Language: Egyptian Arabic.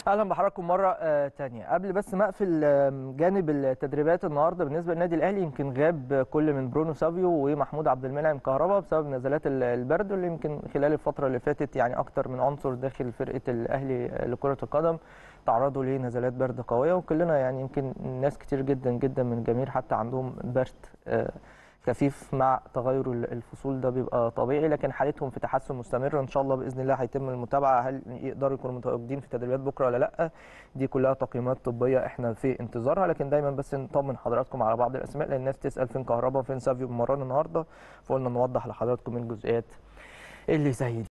اهلا بحضراتكم مره آه، تانية قبل بس ما اقفل آم، جانب التدريبات النهارده بالنسبه للنادي الاهلي يمكن غاب كل من برونو سافيو ومحمود عبد المنعم كهربا بسبب نزلات ال- البرد واللي يمكن خلال الفتره اللي فاتت يعني اكتر من عنصر داخل فرقه الاهلي لكره القدم تعرضوا لنزلات برد قويه وكلنا يعني يمكن ناس كتير جدا جدا من الجماهير حتى عندهم برد آه، خفيف مع تغير ال- الفصول ده بيبقى طبيعي لكن حالتهم في تحسن مستمر ان شاء الله باذن الله هيتم المتابعه هل يقدروا يكونوا متواجدين في تدريبات بكره ولا لا دي كلها تقييمات طبيه احنا في انتظارها لكن دايما بس نطمن حضراتكم على بعض الاسماء لان الناس تسال فين كهربا وفين سافيو بمران النهارده فقلنا نوضح لحضراتكم الجزئيات اللي زي دي